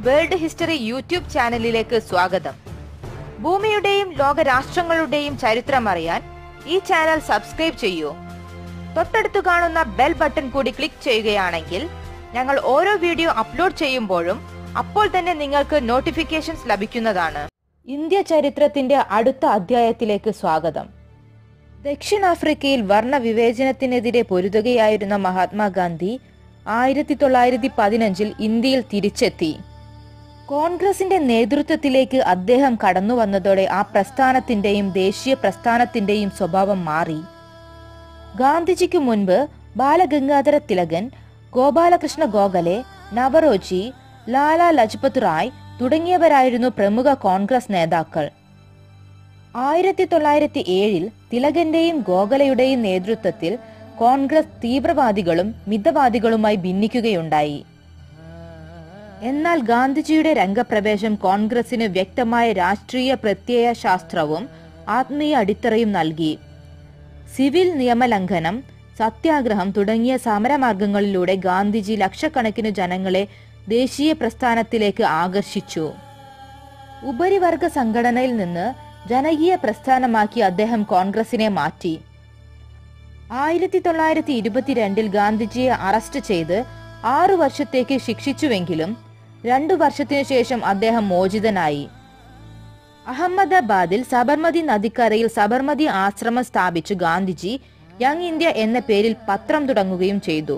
world history YouTube ചാനലിലേക്ക് സ്വാഗതം ഭൂമിയുടെയും ലോക രാഷ്ട്രങ്ങളുടെയും ചരിത്രം അറിയാൻ ഈ ചാനൽ സബ്സ്ക്രൈബ് ചെയ്യൂ തൊട്ടടുത്ത് കാണുന്ന ബെൽ ബട്ടൺ കൂടി ക്ലിക്ക് ചെയ്യുകയാണെങ്കിൽ ഞങ്ങൾ ഓരോ വീഡിയോ അപ്ലോഡ് ചെയ്യുമ്പോഴും അപ്പോൾ തന്നെ നിങ്ങൾക്ക് നോട്ടിഫിക്കേഷൻസ് ലഭിക്കുന്നതാണ് ഇന്ത്യ ചരിത്രത്തിന്റെ അടുത്ത അധ്യായത്തിലേക്ക് സ്വാഗതം ദക്ഷിണാഫ്രിക്കയിൽ വർണ്ണ വിവേചനത്തിനെതിരെ പൊരുതുകയായിരുന്ന മഹാത്മാഗാന്ധി ആയിരത്തി തൊള്ളായിരത്തി പതിനഞ്ചിൽ ഇന്ത്യയിൽ തിരിച്ചെത്തി കോൺഗ്രസിന്റെ നേതൃത്വത്തിലേക്ക് അദ്ദേഹം കടന്നു വന്നതോടെ ആ പ്രസ്ഥാനത്തിന്റെയും ദേശീയ പ്രസ്ഥാനത്തിന്റെയും സ്വഭാവം മാറി ഗാന്ധിജിക്ക് മുൻപ് ബാലഗംഗാധര തിലകൻ ഗോപാലകൃഷ്ണ ഗോഖലെ നവറോജി ലാല ലജ്പത് റായ് തുടങ്ങിയവരായിരുന്നു പ്രമുഖ കോൺഗ്രസ് നേതാക്കൾ ആയിരത്തി തൊള്ളായിരത്തി ഏഴിൽ തിലകന്റെയും ഗോഖലയുടെയും നേതൃത്വത്തിൽ കോൺഗ്രസ് തീവ്രവാദികളും മിതവാദികളുമായി ഭിന്നിക്കുകയുണ്ടായി എന്നാൽ ഗാന്ധിജിയുടെ രംഗപ്രവേശം കോൺഗ്രസിന് വ്യക്തമായ രാഷ്ട്രീയ പ്രത്യയ ശാസ്ത്രവും ആത്മീയ അടിത്തറയും നൽകി സിവിൽ നിയമലംഘനം സത്യാഗ്രഹം തുടങ്ങിയ സമരമാർഗങ്ങളിലൂടെ ഗാന്ധിജി ലക്ഷക്കണക്കിന് ജനങ്ങളെ ദേശീയ പ്രസ്ഥാനത്തിലേക്ക് ആകർഷിച്ചു ഉപരിവർഗ സംഘടനയിൽ നിന്ന് ജനകീയ പ്രസ്ഥാനമാക്കി അദ്ദേഹം കോൺഗ്രസിനെ മാറ്റി ആയിരത്തി തൊള്ളായിരത്തി ഇരുപത്തിരണ്ടിൽ ഗാന്ധിജിയെ അറസ്റ്റ് ചെയ്ത് ആറു വർഷത്തേക്ക് ശിക്ഷിച്ചുവെങ്കിലും രണ്ടു വർഷത്തിനു ശേഷം അദ്ദേഹം മോചിതനായി അഹമ്മദാബാദിൽ സബർമതി നദിക്കരയിൽ സബർമതി ആശ്രമം സ്ഥാപിച്ചു ഗാന്ധിജി യങ് ഇന്ത്യ എന്ന പേരിൽ പത്രം തുടങ്ങുകയും ചെയ്തു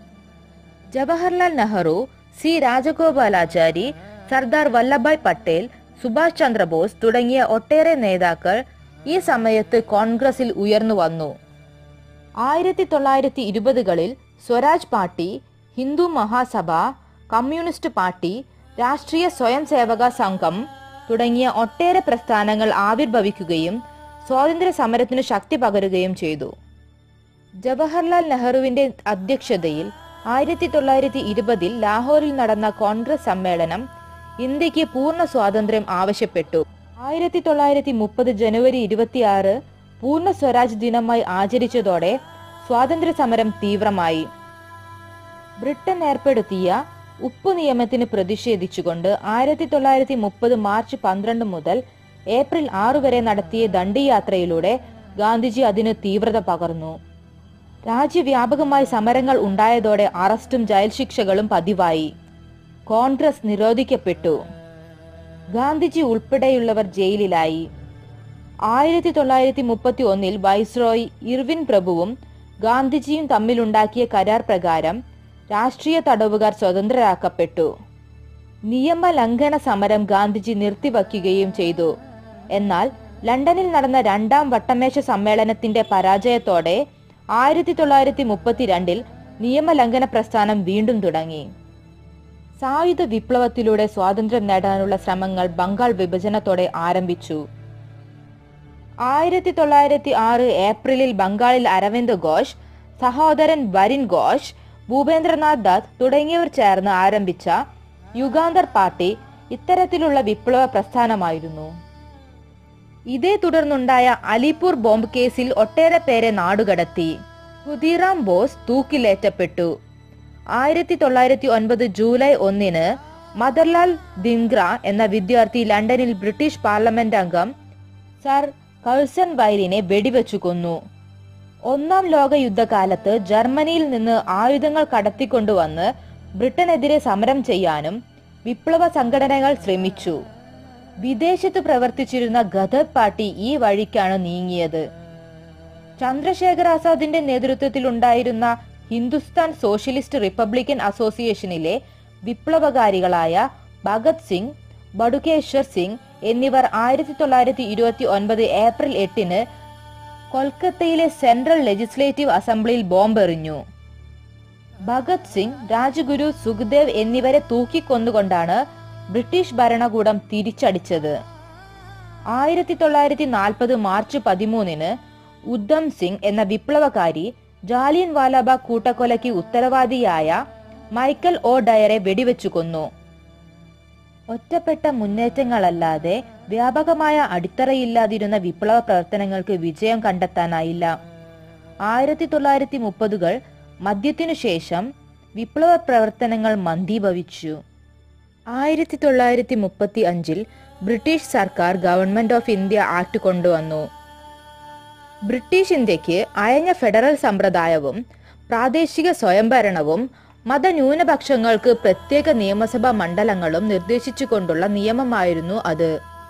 ജവഹർലാൽ നെഹ്റു സി രാജഗോപാലാചാരി സർദാർ വല്ലഭായ് പട്ടേൽ സുഭാഷ് ചന്ദ്രബോസ് തുടങ്ങിയ ഒട്ടേറെ നേതാക്കൾ ഈ സമയത്ത് കോൺഗ്രസിൽ ഉയർന്നു വന്നു ആയിരത്തി തൊള്ളായിരത്തി ഇരുപതുകളിൽ Swaraj party Hindu Mahasabha communist party Rashtriya Swayam സേവക സംഘം തുടങ്ങിയ ഒട്ടേറെ പ്രസ്ഥാനങ്ങൾ ആവിർഭവിക്കുകയും സ്വാതന്ത്ര്യ സമരത്തിനു ശക്തി പകരുകയും ചെയ്തു ജവഹർലാൽ നെഹ്റുവിന്റെ അധ്യക്ഷതയിൽ ആയിരത്തി തൊള്ളായിരത്തി ഇരുപതിൽ ലാഹോറിൽ നടന്ന കോൺഗ്രസ് സമ്മേളനം ഇന്ത്യക്ക് പൂർണ്ണ സ്വാതന്ത്ര്യം ആവശ്യപ്പെട്ടു ആയിരത്തി തൊള്ളായിരത്തി മുപ്പത് ജനുവരി ഇരുപത്തിയാറ് പൂർണ്ണ സ്വരാജ് ദിനമായി ആചരിച്ചതോടെ സ്വാതന്ത്ര്യ സമരം തീവ്രമായി ബ്രിട്ടൻ ഏർപ്പെടുത്തിയ ഉപ്പു നിയമത്തിന് പ്രതിഷേധിച്ചുകൊണ്ട് ആയിരത്തി തൊള്ളായിരത്തി മുപ്പത് മാർച്ച് പന്ത്രണ്ട് മുതൽ ഏപ്രിൽ ആറു വരെ നടത്തിയ ദണ്ഡിയാത്രയിലൂടെ ഗാന്ധിജി അതിന് തീവ്രത പകർന്നു രാജ്യവ്യാപകമായി സമരങ്ങൾ ഉണ്ടായതോടെ അറസ്റ്റും ജയിൽ ശിക്ഷകളും പതിവായി കോൺഗ്രസ് നിരോധിക്കപ്പെട്ടു ഗാന്ധിജി ഉൾപ്പെടെയുള്ളവർ ജയിലിലായി ആയിരത്തി തൊള്ളായിരത്തി മുപ്പത്തി ഒന്നിൽ വൈസ്രോയ് ഇർവിൻ പ്രഭുവും ഗാന്ധിജിയും തമ്മിലുണ്ടാക്കിയ കരാർ പ്രകാരം രാഷ്ട്രീയ തടവുകാർ സ്വതന്ത്രരാക്കപ്പെട്ടു നിയമലംഘന സമരം ഗാന്ധിജി നിർത്തിവയ്ക്കുകയും ചെയ്തു എന്നാൽ ലണ്ടനിൽ നടന്ന രണ്ടാം വട്ടമേശ സമ്മേളനത്തിന്റെ പരാജയത്തോടെ ആയിരത്തി തൊള്ളായിരത്തി മുപ്പത്തിരണ്ടിൽ നിയമലംഘന പ്രസ്ഥാനം വീണ്ടും തുടങ്ങി സായുധ വിപ്ലവത്തിലൂടെ സ്വാതന്ത്ര്യം നേടാനുള്ള ശ്രമങ്ങൾ ബംഗാൾ വിഭജനത്തോടെ ആരംഭിച്ചു ആയിരത്തി തൊള്ളായിരത്തി ആറ് ഏപ്രിലിൽ ബംഗാളിൽ അരവിന്ദ് ഘോഷ് സഹോദരൻ വരിൻ ഘോഷ് ഭൂപേന്ദ്രനാഥ് ദത്ത് തുടങ്ങിയവർ ചേർന്ന് ആരംഭിച്ച യുഗാന്തർ പാർട്ടി ഇത്തരത്തിലുള്ള വിപ്ലവ പ്രസ്ഥാനമായിരുന്നു ഇതേ തുടർന്നുണ്ടായ അലിപൂർ ബോംബ് കേസിൽ ഒട്ടേറെ പേരെ നാടുകടത്തി ഖുദീറാം ബോസ് തൂക്കിലേറ്റപ്പെട്ടു ആയിരത്തി തൊള്ളായിരത്തി ഒൻപത് ജൂലൈ ഒന്നിന് മദർലാൽ ദിൻഗ്ര എന്ന വിദ്യാർത്ഥി ലണ്ടനിൽ ബ്രിട്ടീഷ് പാർലമെന്റ് അംഗം സർ കൾസൺ വൈലിനെ വെടിവെച്ചു കൊന്നു ഒന്നാം ലോക യുദ്ധകാലത്ത് ജർമ്മനിയിൽ നിന്ന് ആയുധങ്ങൾ കടത്തിക്കൊണ്ടുവന്ന് ബ്രിട്ടനെതിരെ സമരം ചെയ്യാനും വിപ്ലവ സംഘടനകൾ ശ്രമിച്ചു വിദേശത്ത് പ്രവർത്തിച്ചിരുന്ന ഗദർ പാർട്ടി ഈ വഴിക്കാണ് നീങ്ങിയത് ചന്ദ്രശേഖർ ആസാദിന്റെ നേതൃത്വത്തിലുണ്ടായിരുന്ന ഹിന്ദുസ്ഥാൻ സോഷ്യലിസ്റ്റ് റിപ്പബ്ലിക്കൻ അസോസിയേഷനിലെ വിപ്ലവകാരികളായ ഭഗത് സിംഗ് ബഡുകേശ്വർ സിംഗ് എന്നിവർ ആയിരത്തി തൊള്ളായിരത്തി ഇരുപത്തി ഒൻപത് ഏപ്രിൽ എട്ടിന് കൊൽക്കത്തയിലെ സെൻട്രൽ ലെജിസ്ലേറ്റീവ് അസംബ്ലിയിൽ ബോംബെറിഞ്ഞു ഭഗത് സിംഗ് രാജഗുരു സുഖ്ദേവ് എന്നിവരെ തൂക്കിക്കൊന്നുകൊണ്ടാണ് ബ്രിട്ടീഷ് ഭരണകൂടം തിരിച്ചടിച്ചത് ആയിരത്തി തൊള്ളായിരത്തി നാൽപ്പത് മാർച്ച് പതിമൂന്നിന് ഉദ്ധം സിംഗ് എന്ന വിപ്ലവകാരി ജാലിയൻ വാലാബാഗ് കൂട്ടക്കൊലയ്ക്ക് ഉത്തരവാദിയായ മൈക്കൽ ഒ ഡയറെ വെടിവെച്ചു കൊന്നു ഒറ്റപ്പെട്ട മുന്നേറ്റങ്ങളല്ലാതെ വ്യാപകമായ അടിത്തറയില്ലാതിരുന്ന വിപ്ലവ പ്രവർത്തനങ്ങൾക്ക് വിജയം കണ്ടെത്താനായില്ല ആയിരത്തി തൊള്ളായിരത്തി മുപ്പതുകൾ മദ്യത്തിനു ശേഷം വിപ്ലവ പ്രവർത്തനങ്ങൾ മന്ദീഭവിച്ചു ആയിരത്തി തൊള്ളായിരത്തി മുപ്പത്തി അഞ്ചിൽ ബ്രിട്ടീഷ് സർക്കാർ ഗവൺമെന്റ് ഓഫ് ഇന്ത്യ ആക്ട് കൊണ്ടുവന്നു ബ്രിട്ടീഷ് ഇന്ത്യക്ക് അയഞ്ഞ ഫെഡറൽ സമ്പ്രദായവും പ്രാദേശിക സ്വയംഭരണവും മതന്യൂനപക്ഷങ്ങൾക്ക് പ്രത്യേക നിയമസഭാ മണ്ഡലങ്ങളും നിർദ്ദേശിച്ചുകൊണ്ടുള്ള നിയമമായിരുന്നു അത്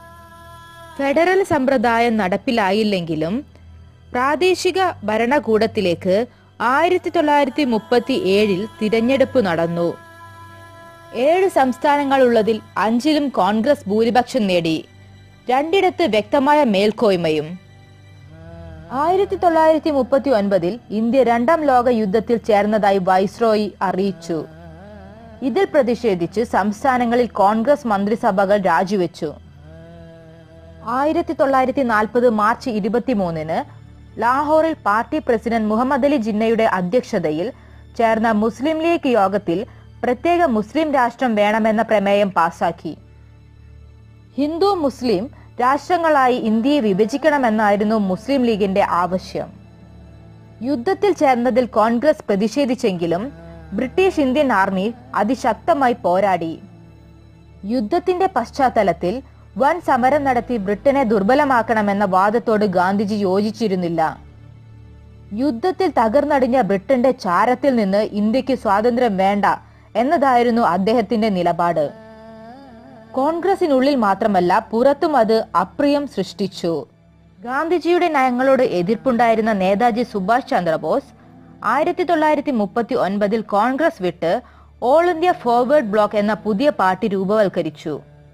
ഫെഡറൽ സമ്പ്രദായം നടപ്പിലായില്ലെങ്കിലും പ്രാദേശിക ഭരണകൂടത്തിലേക്ക് ആയിരത്തി തൊള്ളായിരത്തി മുപ്പത്തി ഏഴിൽ തിരഞ്ഞെടുപ്പ് നടന്നു ഏഴ് സംസ്ഥാനങ്ങളുള്ളതിൽ അഞ്ചിലും കോൺഗ്രസ് ഭൂരിപക്ഷം നേടി രണ്ടിടത്ത് വ്യക്തമായ മേൽക്കോയ്മയും ആയിരത്തി തൊള്ളായിരത്തി മുപ്പത്തി ഒൻപതിൽ ഇന്ത്യ രണ്ടാം ലോക യുദ്ധത്തിൽ ചേർന്നതായി വൈസ്രോയി അറിയിച്ചു ഇതിൽ പ്രതിഷേധിച്ച് സംസ്ഥാനങ്ങളിൽ കോൺഗ്രസ് മന്ത്രിസഭകൾ രാജിവെച്ചു ആയിരത്തി തൊള്ളായിരത്തി നാൽപ്പത് മാർച്ച് ഇരുപത്തിമൂന്നിന് ലാഹോറിൽ പാർട്ടി പ്രസിഡന്റ് മുഹമ്മദ് അലി ജിന്നയുടെ അധ്യക്ഷതയിൽ ചേർന്ന മുസ്ലിം ലീഗ് യോഗത്തിൽ പ്രത്യേക മുസ്ലിം രാഷ്ട്രം വേണമെന്ന പ്രമേയം പാസാക്കി ഹിന്ദു മുസ്ലിം രാഷ്ട്രങ്ങളായി ഇന്ത്യയെ വിഭജിക്കണമെന്നായിരുന്നു മുസ്ലിം ലീഗിന്റെ ആവശ്യം യുദ്ധത്തിൽ ചേർന്നതിൽ കോൺഗ്രസ് പ്രതിഷേധിച്ചെങ്കിലും ബ്രിട്ടീഷ് ഇന്ത്യൻ ആർമി അതിശക്തമായി പോരാടി യുദ്ധത്തിന്റെ പശ്ചാത്തലത്തിൽ വൻ സമരം നടത്തി ബ്രിട്ടനെ ദുർബലമാക്കണമെന്ന വാദത്തോട് ഗാന്ധിജി യോജിച്ചിരുന്നില്ല യുദ്ധത്തിൽ തകർന്നടിഞ്ഞ ബ്രിട്ടന്റെ ചാരത്തിൽ നിന്ന് ഇന്ത്യക്ക് സ്വാതന്ത്ര്യം വേണ്ട എന്നതായിരുന്നു അദ്ദേഹത്തിന്റെ നിലപാട് കോൺഗ്രസിനുള്ളിൽ മാത്രമല്ല പുറത്തും അത് അപ്രിയം സൃഷ്ടിച്ചു ഗാന്ധിജിയുടെ നയങ്ങളോട് എതിർപ്പുണ്ടായിരുന്ന നേതാജി സുഭാഷ് ചന്ദ്രബോസ് ആയിരത്തി തൊള്ളായിരത്തി മുപ്പത്തി ഒൻപതിൽ കോൺഗ്രസ് വിട്ട് ഓൾ ഇന്ത്യ ഫോർവേഡ് ബ്ലോക്ക് എന്ന പുതിയ പാർട്ടി രൂപവൽക്കരിച്ചു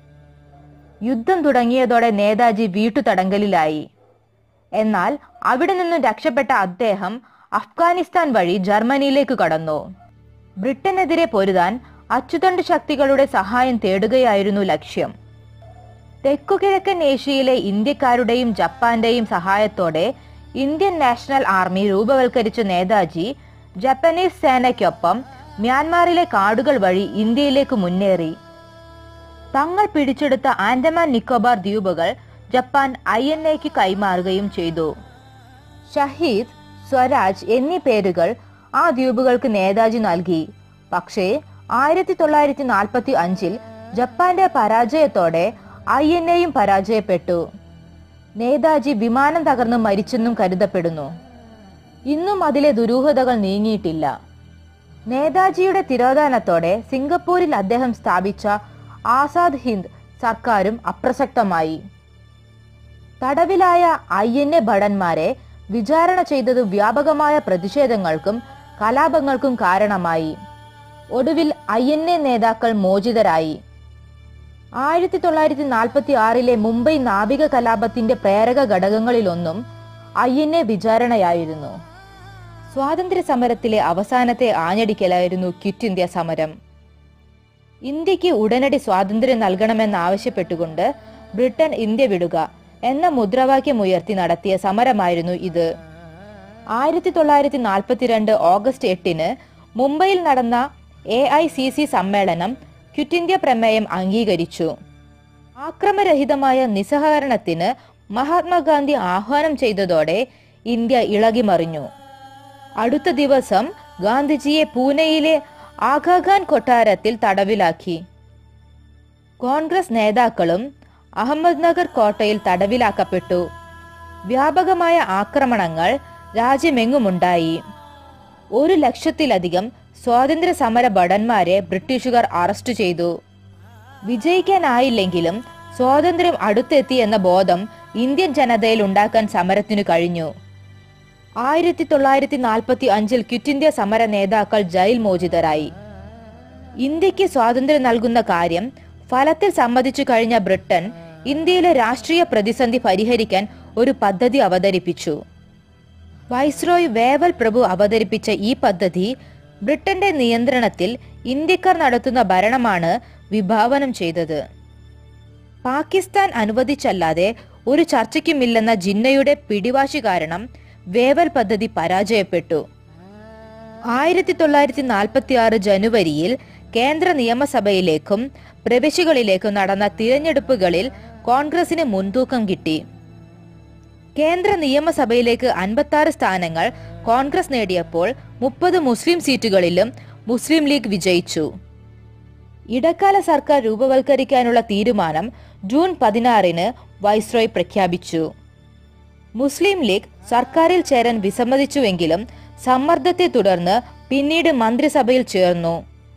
യുദ്ധം തുടങ്ങിയതോടെ നേതാജി വീട്ടുതടങ്കലിലായി എന്നാൽ അവിടെ നിന്നും രക്ഷപ്പെട്ട അദ്ദേഹം അഫ്ഗാനിസ്ഥാൻ വഴി ജർമ്മനിയിലേക്ക് കടന്നു ബ്രിട്ടനെതിരെ പൊരുതാൻ അച്ചുതണ്ട് ശക്തികളുടെ സഹായം തേടുകയായിരുന്നു ലക്ഷ്യം തെക്കുകിഴക്കൻ ഏഷ്യയിലെ ഇന്ത്യക്കാരുടെയും ജപ്പാന്റെയും സഹായത്തോടെ ഇന്ത്യൻ നാഷണൽ ആർമി രൂപവൽക്കരിച്ച നേതാജി ജപ്പാനീസ് സേനയ്ക്കൊപ്പം മ്യാൻമാറിലെ കാടുകൾ വഴി ഇന്ത്യയിലേക്ക് മുന്നേറി തങ്ങൾ പിടിച്ചെടുത്ത ആൻഡമാൻ നിക്കോബാർ ദ്വീപുകൾ ജപ്പാൻ ഐ എൻ എക്ക് കൈമാറുകയും ചെയ്തു ഷഹീദ് സ്വരാജ് എന്നീ പേരുകൾ ആ ദ്വീപുകൾക്ക് നേതാജി നൽകി പക്ഷേ ആയിരത്തി തൊള്ളായിരത്തി നാൽപ്പത്തി അഞ്ചിൽ ജപ്പാന്റെ പരാജയത്തോടെ ഐ എൻ എയും പരാജയപ്പെട്ടു നേതാജി വിമാനം തകർന്ന് മരിച്ചെന്നും കരുതപ്പെടുന്നു ഇന്നും അതിലെ ദുരൂഹതകൾ നീങ്ങിയിട്ടില്ല നേതാജിയുടെ തിരോധാനത്തോടെ സിംഗപ്പൂരിൽ അദ്ദേഹം സ്ഥാപിച്ച ആസാദ് ഹിന്ദ് സർക്കാരും അപ്രസക്തമായി തടവിലായ ഐ എൻ എ ഭടന്മാരെ വിചാരണ ചെയ്തത് വ്യാപകമായ പ്രതിഷേധങ്ങൾക്കും കലാപങ്ങൾക്കും കാരണമായി ഒടുവിൽ ഐ എൻ എ നേതാക്കൾ മോചിതരായി ആയിരത്തി തൊള്ളായിരത്തി നാൽപ്പത്തി ആറിലെ മുംബൈ നാവിക കലാപത്തിന്റെ പ്രേരക ഘടകങ്ങളിലൊന്നും ഐ എൻ എ വിചാരണയായിരുന്നു സ്വാതന്ത്ര്യ സമരത്തിലെ അവസാനത്തെ ആഞ്ഞടിക്കലായിരുന്നു ക്വിറ്റ് ഇന്ത്യ സമരം ഇന്ത്യക്ക് ഉടനടി സ്വാതന്ത്ര്യം നൽകണമെന്നാവശ്യപ്പെട്ടുകൊണ്ട് ബ്രിട്ടൻ ഇന്ത്യ വിടുക എന്ന മുദ്രാവാക്യമുയർത്തി നടത്തിയ സമരമായിരുന്നു ഇത് ആയിരത്തി തൊള്ളായിരത്തി നാൽപ്പത്തിരണ്ട് ഓഗസ്റ്റ് എട്ടിന് മുംബൈയിൽ നടന്ന എ ഐ സി സി സമ്മേളനം ക്വിറ്റ് ഇന്ത്യ പ്രമേയം അംഗീകരിച്ചു ആക്രമരഹിതമായ നിസ്സഹകരണത്തിന് മഹാത്മാഗാന്ധി ആഹ്വാനം ചെയ്തതോടെ ഇന്ത്യ ഇളകിമറിഞ്ഞു അടുത്ത ദിവസം ഗാന്ധിജിയെ പൂനെയിലെ ആഗാഖാൻ കൊട്ടാരത്തിൽ തടവിലാക്കി കോൺഗ്രസ് നേതാക്കളും അഹമ്മദ്നഗർ കോട്ടയിൽ തടവിലാക്കപ്പെട്ടു വ്യാപകമായ ആക്രമണങ്ങൾ രാജ്യമെങ്ങുമുണ്ടായി ഒരു ലക്ഷത്തിലധികം സ്വാതന്ത്ര്യ സമര ഭടന്മാരെ ബ്രിട്ടീഷുകാർ അറസ്റ്റ് ചെയ്തു വിജയിക്കാനായില്ലെങ്കിലും സ്വാതന്ത്ര്യം അടുത്തെത്തി എന്ന ബോധം ഇന്ത്യൻ ജനതയിൽ ഉണ്ടാക്കാൻ സമരത്തിനു കഴിഞ്ഞു ആയിരത്തി തൊള്ളായിരത്തി നാൽപ്പത്തി അഞ്ചിൽ ക്വിറ്റ് ഇന്ത്യ സമര നേതാക്കൾ ജയിൽ മോചിതരായി ഇന്ത്യക്ക് സ്വാതന്ത്ര്യം നൽകുന്ന കാര്യം ഫലത്തിൽ സമ്മതിച്ചു കഴിഞ്ഞ ബ്രിട്ടൻ ഇന്ത്യയിലെ രാഷ്ട്രീയ പ്രതിസന്ധി പരിഹരിക്കാൻ ഒരു പദ്ധതി അവതരിപ്പിച്ചു വൈസ്രോയ് വേവൽ പ്രഭു അവതരിപ്പിച്ച ഈ പദ്ധതി ബ്രിട്ടന്റെ നിയന്ത്രണത്തിൽ ഇന്ത്യക്കാർ നടത്തുന്ന ഭരണമാണ് വിഭാവനം ചെയ്തത് പാകിസ്ഥാൻ അനുവദിച്ചല്ലാതെ ഒരു ചർച്ചയ്ക്കുമില്ലെന്ന ജിന്നയുടെ പിടിവാശി കാരണം വേവൽ പദ്ധതി പരാജയപ്പെട്ടു ആയിരത്തി തൊള്ളായിരത്തി നാൽപ്പത്തി ആറ് ജനുവരിയിൽ കേന്ദ്ര നിയമസഭയിലേക്കും പ്രവിശ്യകളിലേക്കും നടന്ന തിരഞ്ഞെടുപ്പുകളിൽ കോൺഗ്രസിന് മുൻതൂക്കം കിട്ടി കേന്ദ്ര നിയമസഭയിലേക്ക് അൻപത്തി ആറ് സ്ഥാനങ്ങൾ കോൺഗ്രസ് നേടിയപ്പോൾ മുപ്പത് മുസ്ലിം സീറ്റുകളിലും മുസ്ലിം ലീഗ് വിജയിച്ചു ഇടക്കാല സർക്കാർ രൂപവൽക്കരിക്കാനുള്ള തീരുമാനം ജൂൺ പതിനാറിന് വൈസ്രോയ് പ്രഖ്യാപിച്ചു മുസ്ലിം ലീഗ് സർക്കാരിൽ ചേരാൻ വിസമ്മതിച്ചുവെങ്കിലും സമ്മർദ്ദത്തെ തുടർന്ന് പിന്നീട് മന്ത്രിസഭയിൽ ചേർന്നു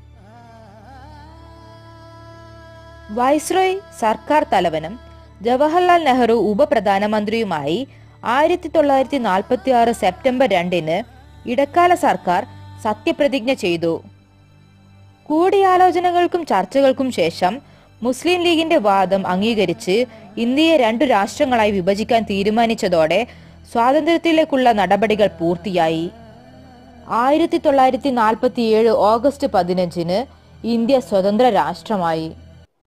വൈസ്രോയ് സർക്കാർ തലവനും ജവഹർലാൽ നെഹ്റു ഉപപ്രധാനമന്ത്രിയുമായി ആയിരത്തി തൊള്ളായിരത്തി നാൽപ്പത്തി ആറ് സെപ്റ്റംബർ രണ്ടിന് ഇടക്കാല സർക്കാർ സത്യപ്രതിജ്ഞ ചെയ്തു കൂടിയാലോചനകൾക്കും ചർച്ചകൾക്കും ശേഷം മുസ്ലിം ലീഗിന്റെ വാദം അംഗീകരിച്ച് ഇന്ത്യയെ രണ്ടു രാഷ്ട്രങ്ങളായി വിഭജിക്കാൻ തീരുമാനിച്ചതോടെ സ്വാതന്ത്ര്യത്തിലേക്കുള്ള നടപടികൾ പൂർത്തിയായി ആയിരത്തി തൊള്ളായിരത്തി നാൽപ്പത്തി ഏഴ് ഓഗസ്റ്റ് പതിനഞ്ചിന് ഇന്ത്യ സ്വതന്ത്ര രാഷ്ട്രമായി